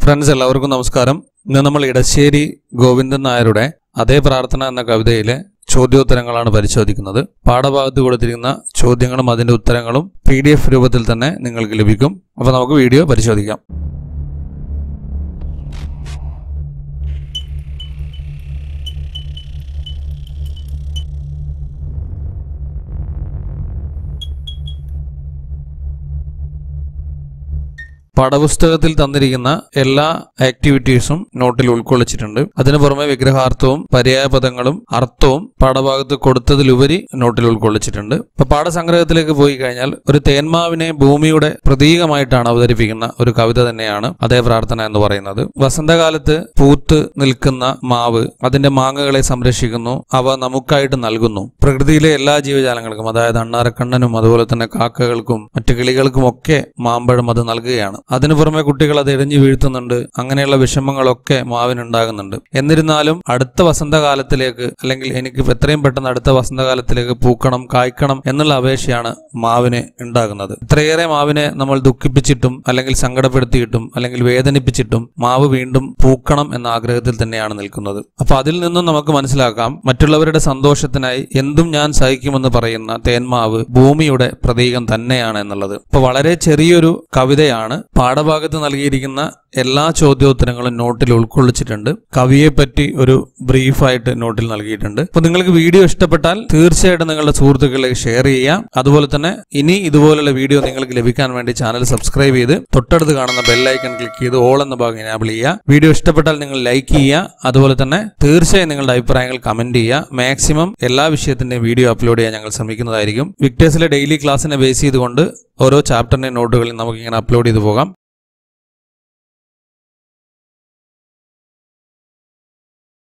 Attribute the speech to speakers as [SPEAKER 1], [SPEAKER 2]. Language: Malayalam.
[SPEAKER 1] ഫ്രണ്ട്സ് എല്ലാവർക്കും നമസ്കാരം ഇന്ന് നമ്മൾ ഇടശ്ശേരി ഗോവിന്ദൻ നായരുടെ അതേ പ്രാർത്ഥന എന്ന കവിതയിലെ ചോദ്യോത്തരങ്ങളാണ് പരിശോധിക്കുന്നത് പാഠഭാഗത്ത് കൊടുത്തിരിക്കുന്ന ചോദ്യങ്ങളും അതിന്റെ ഉത്തരങ്ങളും പി ഡി എഫ് രൂപത്തിൽ തന്നെ നിങ്ങൾക്ക് ലഭിക്കും അപ്പോൾ നമുക്ക് വീഡിയോ പരിശോധിക്കാം പാഠപുസ്തകത്തിൽ തന്നിരിക്കുന്ന എല്ലാ ആക്ടിവിറ്റീസും നോട്ടിൽ ഉൾക്കൊള്ളിച്ചിട്ടുണ്ട് അതിനു പുറമെ വിഗ്രഹാർത്ഥവും പര്യായ പദങ്ങളും അർത്ഥവും പാഠഭാഗത്ത് കൊടുത്തതിലുപരി നോട്ടിൽ ഉൾക്കൊള്ളിച്ചിട്ടുണ്ട് ഇപ്പൊ പാഠസംഗ്രഹത്തിലേക്ക് പോയി കഴിഞ്ഞാൽ ഒരു തേന്മാവിനെ ഭൂമിയുടെ പ്രതീകമായിട്ടാണ് അവതരിപ്പിക്കുന്ന ഒരു കവിത തന്നെയാണ് അതേ പ്രാർത്ഥന എന്ന് പറയുന്നത് വസന്തകാലത്ത് പൂത്ത് നിൽക്കുന്ന മാവ് അതിന്റെ മാങ്ങകളെ സംരക്ഷിക്കുന്നു അവ നമുക്കായിട്ട് നൽകുന്നു പ്രകൃതിയിലെ എല്ലാ ജീവജാലങ്ങൾക്കും അതായത് അണ്ണാരക്കണ്ണനും അതുപോലെ തന്നെ കാക്കകൾക്കും മറ്റു കിളികൾക്കും ഒക്കെ മാമ്പഴം അത് നൽകുകയാണ് അതിനു പുറമെ കുട്ടികൾ അത് എറിഞ്ഞു വീഴ്ത്തുന്നുണ്ട് അങ്ങനെയുള്ള വിഷമങ്ങളൊക്കെ മാവിനുണ്ടാകുന്നുണ്ട് എന്നിരുന്നാലും അടുത്ത വസന്തകാലത്തിലേക്ക് അല്ലെങ്കിൽ എനിക്ക് എത്രയും പെട്ടെന്ന് അടുത്ത വസന്തകാലത്തിലേക്ക് പൂക്കണം കായ്ക്കണം എന്നുള്ള അപേക്ഷയാണ് മാവിന് ഉണ്ടാകുന്നത് ഇത്രയേറെ മാവിനെ നമ്മൾ ദുഃഖിപ്പിച്ചിട്ടും അല്ലെങ്കിൽ സങ്കടപ്പെടുത്തിയിട്ടും അല്ലെങ്കിൽ വേദനിപ്പിച്ചിട്ടും മാവ് വീണ്ടും പൂക്കണം എന്ന ആഗ്രഹത്തിൽ തന്നെയാണ് നിൽക്കുന്നത് അപ്പൊ അതിൽ നിന്നും നമുക്ക് മനസ്സിലാക്കാം മറ്റുള്ളവരുടെ സന്തോഷത്തിനായി എന്തും ഞാൻ സഹിക്കുമെന്ന് പറയുന്ന തേന്മാവ് ഭൂമിയുടെ പ്രതീകം തന്നെയാണ് എന്നുള്ളത് ഇപ്പൊ വളരെ ചെറിയൊരു കവിതയാണ് പാഠഭാഗത്ത് നൽകിയിരിക്കുന്ന എല്ലാ ചോദ്യോത്തരങ്ങളും നോട്ടിൽ ഉൾക്കൊള്ളിച്ചിട്ടുണ്ട് കവിയെ പറ്റി ഒരു ബ്രീഫായിട്ട് നോട്ടിൽ നൽകിയിട്ടുണ്ട് അപ്പൊ നിങ്ങൾക്ക് വീഡിയോ ഇഷ്ടപ്പെട്ടാൽ തീർച്ചയായിട്ടും നിങ്ങളുടെ സുഹൃത്തുക്കളിലേക്ക് ഷെയർ ചെയ്യാം അതുപോലെ തന്നെ ഇനി ഇതുപോലുള്ള വീഡിയോ നിങ്ങൾക്ക് ലഭിക്കാൻ വേണ്ടി ചാനൽ സബ്സ്ക്രൈബ് ചെയ്ത് തൊട്ടടുത്ത് കാണുന്ന ബെല്ലൈക്കൺ ക്ലിക്ക് ചെയ്ത് ഓൾ എന്ന ഭാഗം എനാബിൾ ചെയ്യുക വീഡിയോ ഇഷ്ടപ്പെട്ടാൽ നിങ്ങൾ ലൈക്ക് ചെയ്യുക അതുപോലെ തന്നെ തീർച്ചയായും നിങ്ങളുടെ അഭിപ്രായങ്ങൾ കമന്റ് ചെയ്യുക മാക്സിമം എല്ലാ വിഷയത്തിന്റെയും വീഡിയോ അപ്ലോഡ് ചെയ്യാൻ ഞങ്ങൾ ശ്രമിക്കുന്നതായിരിക്കും വിക്ടേഴ്സിലെ ഡെയിലി ക്ലാസ്സിനെ ബേസ് ചെയ്തുകൊണ്ട് ഓരോ ചാപ്റ്ററിന്റെ നോട്ടുകളിൽ നമുക്ക് ഇങ്ങനെ അപ്ലോഡ് ചെയ്തു പോകാം